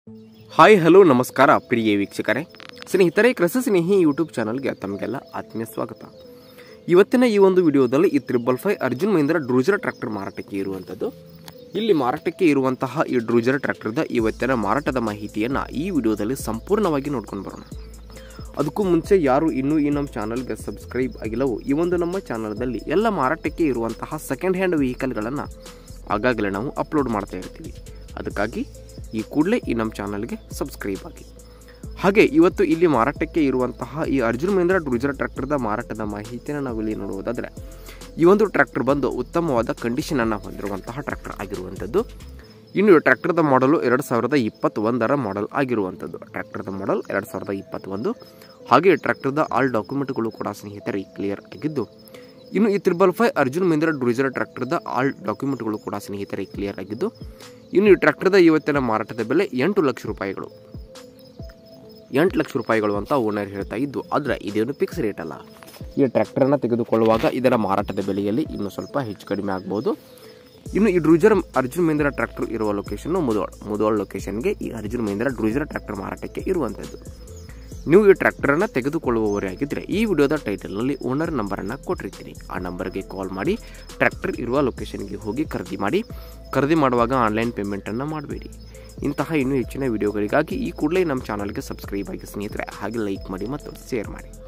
hi hello ನಮಸ್ಕಾರ ಪ್ರಿಯ ವೀಕ್ಷಕರೇ ಸ್ನೇಹಿತರೆ ಕೃಷಿ ಸ್ನೇಹಿ ಯೂಟ್ಯೂಬ್ ಚಾನಲ್ಗೆ ತಮಗೆಲ್ಲ ಆತ್ಮೀಯ ಸ್ವಾಗತ ಇವತ್ತಿನ ಈ ಒಂದು ವಿಡಿಯೋದಲ್ಲಿ ಈ ತ್ರಿಬಲ್ ಫೈವ್ ಅರ್ಜುನ್ ಮಹೀಂದ್ರ ಡ್ರೂಜರ್ ಟ್ರ್ಯಾಕ್ಟರ್ ಮಾರಾಟಕ್ಕೆ ಇರುವಂಥದ್ದು ಇಲ್ಲಿ ಮಾರಾಟಕ್ಕೆ ಇರುವಂತಹ ಈ ಡ್ರೂಜರ್ ಟ್ರ್ಯಾಕ್ಟರ್ದ ಇವತ್ತಿನ ಮಾರಾಟದ ಮಾಹಿತಿಯನ್ನು ಈ ವಿಡಿಯೋದಲ್ಲಿ ಸಂಪೂರ್ಣವಾಗಿ ನೋಡ್ಕೊಂಡು ಬರೋಣ ಅದಕ್ಕೂ ಮುಂಚೆ ಯಾರು ಇನ್ನೂ ಈ ನಮ್ಮ ಚಾನಲ್ಗೆ ಸಬ್ಸ್ಕ್ರೈಬ್ ಆಗಿಲ್ಲವೋ ಈ ಒಂದು ನಮ್ಮ ಚಾನಲ್ದಲ್ಲಿ ಎಲ್ಲ ಮಾರಾಟಕ್ಕೆ ಇರುವಂತಹ ಸೆಕೆಂಡ್ ಹ್ಯಾಂಡ್ ವೆಹಿಕಲ್ಗಳನ್ನು ಆಗಾಗಲೇ ನಾವು ಅಪ್ಲೋಡ್ ಮಾಡ್ತಾ ಇರ್ತೀವಿ ಅದಕ್ಕಾಗಿ ಈ ಕೂಡಲೇ ಈ ನಮ್ಮ ಚಾನಲ್ಗೆ ಸಬ್ಸ್ಕ್ರೈಬ್ ಆಗಿ ಹಾಗೆ ಇವತ್ತು ಇಲ್ಲಿ ಮಾರಾಟಕ್ಕೆ ಇರುವಂತಹ ಈ ಅರ್ಜುನ್ ಮಹೇಂದ್ರ ಡ್ರೂಜರ್ ಟ್ರ್ಯಾಕ್ಟರ್ದ ಮಾರಾಟದ ಮಾಹಿತಿಯನ್ನು ನಾವಿಲ್ಲಿ ನೋಡುವುದಾದರೆ ಈ ಒಂದು ಟ್ರ್ಯಾಕ್ಟರ್ ಬಂದು ಉತ್ತಮವಾದ ಕಂಡೀಷನನ್ನು ಹೊಂದಿರುವಂತಹ ಟ್ರ್ಯಾಕ್ಟರ್ ಆಗಿರುವಂಥದ್ದು ಇನ್ನು ಈ ಟ್ರ್ಯಾಕ್ಟರ್ದ ಮಾಡಲು ಎರಡು ಸಾವಿರದ ಇಪ್ಪತ್ತೊಂದರ ಮಾಡೆಲ್ ಆಗಿರುವಂಥದ್ದು ಟ್ರ್ಯಾಕ್ಟರ್ದ ಮಾಡೆಲ್ ಎರಡು ಸಾವಿರದ ಇಪ್ಪತ್ತೊಂದು ಹಾಗೆ ಟ್ರ್ಯಾಕ್ಟರ್ದ ಆಲ್ ಡಾಕ್ಯುಮೆಂಟ್ಗಳು ಕೂಡ ಸ್ನೇಹಿತರೆ ಕ್ಲಿಯರ್ ಆಗಿದ್ದು ಇನ್ನು ಈ ತ್ರಿಬಲ್ ಫೈವ್ ಅರ್ಜುನ್ ಮಹೇಂದ್ರ ಡ್ರೂಜರ್ ಟ್ರ್ಯಾಕ್ಟರ್ದ ಆಲ್ ಡಾಕ್ಯುಮೆಂಟ್ಗಳು ಕೂಡ ಸ್ನೇಹಿತರೆ ಕ್ಲಿಯರ್ ಆಗಿದ್ದು ಇನ್ನು ಈ ಟ್ರ್ಯಾಕ್ಟರ್ದ ಇವತ್ತಿನ ಮಾರಾಟದ ಬೆಲೆ ಎಂಟು ಲಕ್ಷ ರೂಪಾಯಿಗಳು ಎಂಟು ಲಕ್ಷ ರೂಪಾಯಿಗಳು ಅಂತ ಓನರ್ ಹೇಳ್ತಾ ಇದ್ದು ಆದರೆ ಇದೇನು ಫಿಕ್ಸ್ ರೇಟ್ ಅಲ್ಲ ಈ ಟ್ರ್ಯಾಕ್ಟರನ್ನು ತೆಗೆದುಕೊಳ್ಳುವಾಗ ಇದರ ಮಾರಾಟದ ಬೆಲೆಯಲ್ಲಿ ಇನ್ನೂ ಸ್ವಲ್ಪ ಹೆಚ್ಚು ಕಡಿಮೆ ಆಗ್ಬೋದು ಇನ್ನು ಈ ಡ್ರೂಜರ್ ಅರ್ಜುನ್ ಮಹೇಂದ್ರ ಟ್ರ್ಯಾಕ್ಟರ್ ಇರುವ ಲೊಕೇಶನ್ ಮುದೋಳ್ ಮುದೋಳ್ ಲೊಕೇಶನ್ಗೆ ಈ ಅರ್ಜುನ್ ಮಹೇಂದ್ರ ಡ್ರೂಜರ್ ಟ್ರ್ಯಾಕ್ಟರ್ ಮಾರಾಟಕ್ಕೆ ಇರುವಂಥದ್ದು ನೀವು ಈ ಟ್ರ್ಯಾಕ್ಟರನ್ನು ತೆಗೆದುಕೊಳ್ಳುವವರೇ ಆಗಿದ್ದರೆ ಈ ವಿಡಿಯೋದ ಟೈಟಲ್ನಲ್ಲಿ ಓನರ್ ನಂಬರನ್ನು ಕೊಟ್ಟಿರ್ತೀನಿ ಆ ನಂಬರ್ಗೆ ಕಾಲ್ ಮಾಡಿ ಟ್ರ್ಯಾಕ್ಟರ್ ಇರುವ ಲೊಕೇಶನ್ಗೆ ಹೋಗಿ ಖರೀದಿ ಮಾಡಿ ಖರೀದಿ ಮಾಡುವಾಗ ಆನ್ಲೈನ್ ಪೇಮೆಂಟನ್ನು ಮಾಡಬೇಡಿ ಇಂತಹ ಇನ್ನೂ ಹೆಚ್ಚಿನ ವಿಡಿಯೋಗಳಿಗಾಗಿ ಈ ಕೂಡಲೇ ನಮ್ಮ ಚಾನಲ್ಗೆ ಸಬ್ಸ್ಕ್ರೈಬ್ ಆಗಿ ಸ್ನೇಹಿತರೆ ಹಾಗೆ ಲೈಕ್ ಮಾಡಿ ಮತ್ತು ಶೇರ್ ಮಾಡಿ